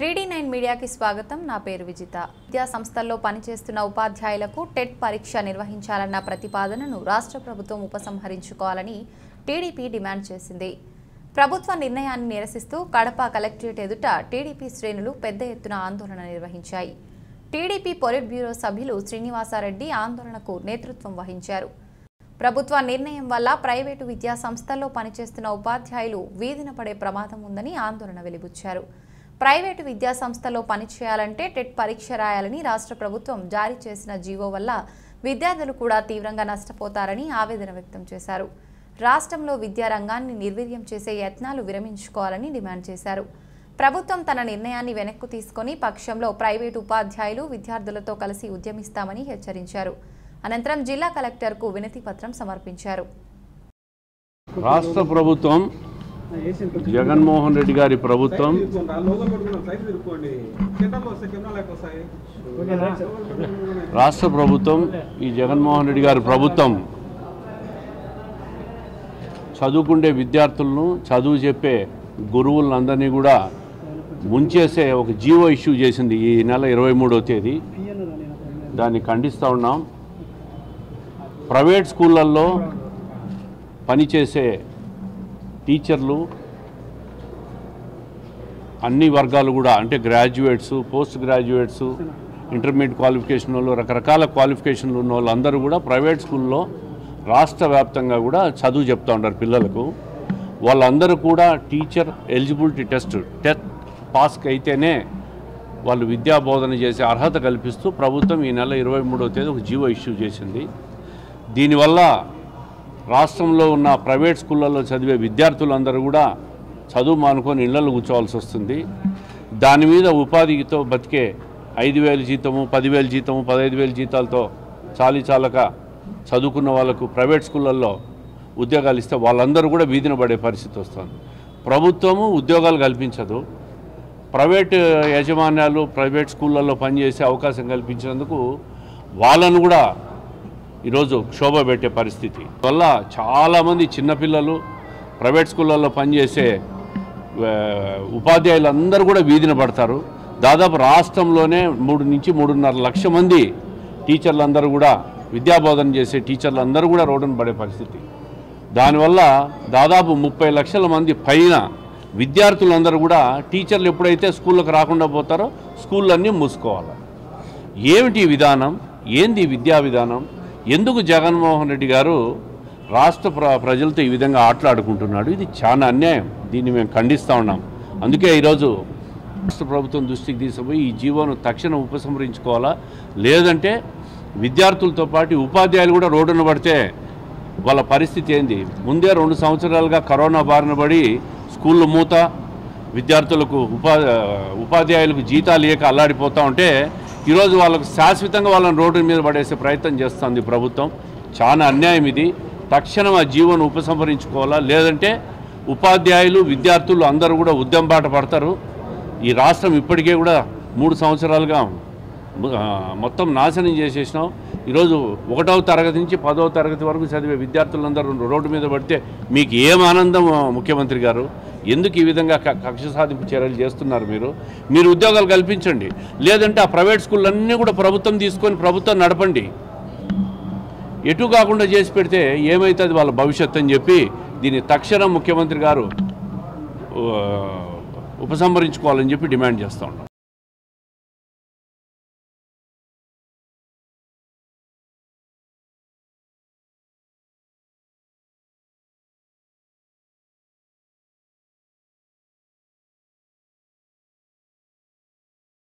three nine మీడియాకి స్వాగతం నా పేరు విజిత విద్యా సంస్థల్లో పనిచేస్తున్న ఉపాధ్యాయులకు టెట్ పరీక్ష నిర్వహించాలన్న ప్రతిపాదనను రాష్ట్ర ప్రభుత్వం ఉపసంహరించుకోవాలని టీడీపీ డిమాండ్ చేసింది ప్రభుత్వ నిర్ణయాన్ని నిరసిస్తూ కడప కలెక్టరేట్ ఎదుట టీడీపీ శ్రేణులు పెద్ద ఎత్తున ఆందోళన నిర్వహించాయి టీడీపీ పొలిట్ బ్యూరో సభ్యులు శ్రీనివాసారెడ్డి ఆందోళనకు నేతృత్వం వహించారు ప్రభుత్వ నిర్ణయం వల్ల ప్రైవేటు విద్యా సంస్థల్లో పనిచేస్తున్న ఉపాధ్యాయులు వీధిన పడే ప్రమాదం ఉందని ఆందోళన వెలిబుచ్చారు ప్రైవేటు విద్యా సంస్థలో పనిచేయాలంటే టెట్ పరీక్ష రాయాలని రాష్ట్ర ప్రభుత్వం జారీ చేసిన జీవో వల్ల విద్యార్థులు కూడా తీవ్రంగా నష్టపోతారని ఆవేదన వ్యక్తం చేశారు రాష్ట్రంలో విద్యా రంగాన్ని నిర్వీర్యం చేసే యత్నాలు విరమించుకోవాలని డిమాండ్ చేశారు ప్రభుత్వం తన నిర్ణయాన్ని వెనక్కు తీసుకొని పక్షంలో ప్రైవేటు ఉపాధ్యాయులు విద్యార్థులతో కలిసి ఉద్యమిస్తామని హెచ్చరించారు అనంతరం జిల్లా కలెక్టర్కు వినతి పత్రం సమర్పించారు రాష్ట్ర ప్రభుత్వం జగన్మోహన్ రెడ్డి గారి ప్రభుత్వం లోగో పెట్టుకున్నాం సైట్ తిరుక్కోండి కెమెరాలు వస్తాయి కెమెరా లేక వస్తాయి రాష్ట్ర ప్రభుత్వం ఈ జగన్మోహన్ రెడ్డి గారి ప్రభుత్వం చదువుకుండే విద్యార్థులను చదువు చెప్పే గురువులందరినీ కూడా ముంచేసే ఒక జీవో ఇష్యూ చేసింది ఈ నెల ఇరవై మూడవ తేదీ దాన్ని ఖండిస్తూ ఉన్నాం ప్రైవేట్ స్కూళ్ళల్లో పనిచేసే టీచర్లు అన్ని వర్గాలు కూడా అంటే graduates post graduates intermediate qualification వాళ్ళు రకరకాల క్వాలిఫికేషన్లు ఉన్న వాళ్ళందరూ కూడా ప్రైవేట్ స్కూల్లో రాష్ట్ర వ్యాప్తంగా కూడా చదువు చెప్తూ ఉంటారు పిల్లలకు వాళ్ళందరూ కూడా టీచర్ ఎలిజిబిలిటీ టెస్ట్ టెస్ట్ పాస్కి అయితేనే వాళ్ళు విద్యా బోధన చేసే అర్హత కల్పిస్తూ ప్రభుత్వం ఈ నెల ఇరవై మూడవ తేదీ ఒక జీవో ఇష్యూ చేసింది దీనివల్ల రాష్ట్రంలో ఉన్న ప్రైవేట్ స్కూళ్ళల్లో చదివే విద్యార్థులందరూ కూడా చదువు మానుకొని ఇళ్లలో కూర్చోవాల్సి వస్తుంది దాని మీద ఉపాధితో బతికే ఐదు వేలు జీతము పదివేలు జీతము పదహైదు వేలు జీతాలతో చాలీ చాలక చదువుకున్న వాళ్ళకు ప్రైవేట్ స్కూళ్ళల్లో ఉద్యోగాలు ఇస్తే వాళ్ళందరూ కూడా వీధిన పడే పరిస్థితి వస్తుంది ప్రభుత్వము ఉద్యోగాలు కల్పించదు ప్రైవేట్ యాజమాన్యాలు ప్రైవేట్ స్కూళ్ళల్లో పనిచేసే అవకాశం కల్పించినందుకు వాళ్ళను కూడా ఈరోజు క్షోభ పెట్టే పరిస్థితి వల్ల చాలామంది చిన్నపిల్లలు ప్రైవేట్ స్కూళ్ళల్లో పనిచేసే ఆ, ఉపాధ్యాయులందరూ కూడా వీధిన పడతారు దాదాపు రాష్ట్రంలోనే మూడు నుంచి మూడున్నర లక్ష మంది టీచర్లందరూ కూడా విద్యాబోధన చేసే టీచర్లందరూ కూడా రోడ్డున పడే పరిస్థితి దానివల్ల దాదాపు ముప్పై లక్షల మంది పైన విద్యార్థులందరూ కూడా టీచర్లు ఎప్పుడైతే స్కూళ్ళకి రాకుండా పోతారో స్కూళ్ళన్నీ మూసుకోవాలి ఏమిటి ఈ విధానం ఏంది ఈ విద్యా విధానం ఎందుకు జగన్మోహన్ రెడ్డి గారు రాష్ట్ర ప్ర ప్రజలతో ఈ విధంగా ఆటలాడుకుంటున్నాడు ఇది చాలా అన్యాయం దీన్ని మేము ఖండిస్తూ ఉన్నాం అందుకే ఈరోజు రాష్ట్ర ప్రభుత్వం దృష్టికి తీసుకుపోయి ఈ జీవోను తక్షణం ఉపసంహరించుకోవాలా లేదంటే విద్యార్థులతో పాటు ఉపాధ్యాయులు కూడా రోడ్డున పడితే వాళ్ళ పరిస్థితి ఏంది ముందే రెండు సంవత్సరాలుగా కరోనా బారిన పడి స్కూళ్ళు మూత విద్యార్థులకు ఉపా ఉపాధ్యాయులకు జీతాలు ఇవ్వక అల్లాడిపోతూ ఉంటే ఈరోజు వాళ్ళకు శాశ్వతంగా వాళ్ళని రోడ్డు మీద పడేసే ప్రయత్నం చేస్తుంది ప్రభుత్వం చాలా అన్యాయం ఇది తక్షణం ఆ జీవోను ఉపసంహరించుకోవాలా లేదంటే ఉపాధ్యాయులు విద్యార్థులు అందరూ కూడా ఉద్యమ బాట పడతారు ఈ రాష్ట్రం ఇప్పటికే కూడా మూడు సంవత్సరాలుగా ఆ, మొత్తం నాశనం చేసేసినాం ఈరోజు ఒకటవ తరగతి నుంచి పదవ తరగతి వరకు చదివే విద్యార్థులందరూ రోడ్డు మీద పడితే మీకు ఏం ఆనందం ఆ, ముఖ్యమంత్రి గారు ఎందుకు ఈ విధంగా క- కక్ష సాధింపు చర్యలు చేస్తున్నారు మీరు మీరు ఉద్యోగాలు కల్పించండి లేదంటే ఆ ప్రైవేట్ స్కూళ్ళన్నీ కూడా ప్రభుత్వం తీసుకొని ప్రభుత్వం నడపండి ఎటు కాకుండా చేసి పెడితే ఏమవుతుంది వాళ్ళ భవిష్యత్తు అని చెప్పి దీన్ని తక్షణం ముఖ్యమంత్రి గారు ఆ, ఉపసంహరించుకోవాలని చెప్పి డిమాండ్ చేస్తూ ఉన్నాం